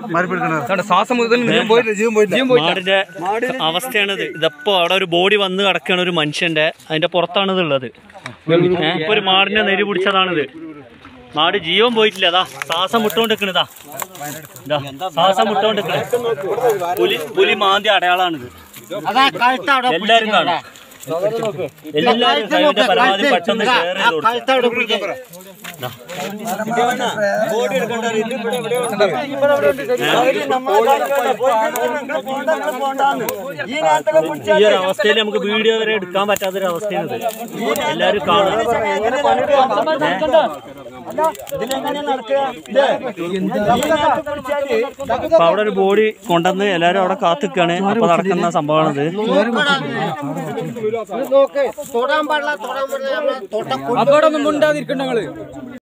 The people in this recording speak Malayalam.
കണ്ടോ, ശ്വാസം മുതൽ ജീവൻ പോയില്ല ജീവൻ പോയില്ല ജീവൻ പോയില്ല മാടിന്റെ അവസ്ഥയാണിത് ഇതപ്പോ അവിടെ ഒരു ബോഡി വന്ന് കിടക്കുകയാണ് ഒരു മനുഷ്യന്റെ അതിന്റെ പുറത്താണ് ഇത് ഉള്ളത് ഏ, ഇപ്പൊ ഒരു മാടിന്റെ നെരി പിടിച്ചതാണിത് മാട് ജീവൻ പോയിട്ടില്ല അതാ ശ്വാസം വിട്ടോണ്ടിരിക്കണതാ ഇതാ ശ്വാസം വിട്ടോണ്ടിരിക്കണ പുലി പുലി മാന്തി അടയാളാണിത് എല്ലാരും കാണും എല്ലാരും കഴിവിന്റെ പരമാവധി പെട്ടെന്ന് ഷെയർ ചെയ്ത് കൊടുക്കുക ഈ ഒരു അവസ്ഥയിൽ നമുക്ക് വീഡിയോ വരെ എടുക്കാൻ പറ്റാത്തൊരു അവസ്ഥയാണിത് എല്ലാരും കാണും അപ്പൊ അവിടെ ഒരു ബോഡി കൊണ്ടുവന്ന് എല്ലാരും അവിടെ കാത്തിക്കാണ് അപ്പൊ നടക്കുന്ന സംഭവമാണിത് നോക്ക് തൊടാൻ പാടില്ല തൊടാൻ പാടില്ല നമ്മളെ തൊട്ട അപകടം ഒന്നും ഉണ്ടാതിരിക്കണ്ട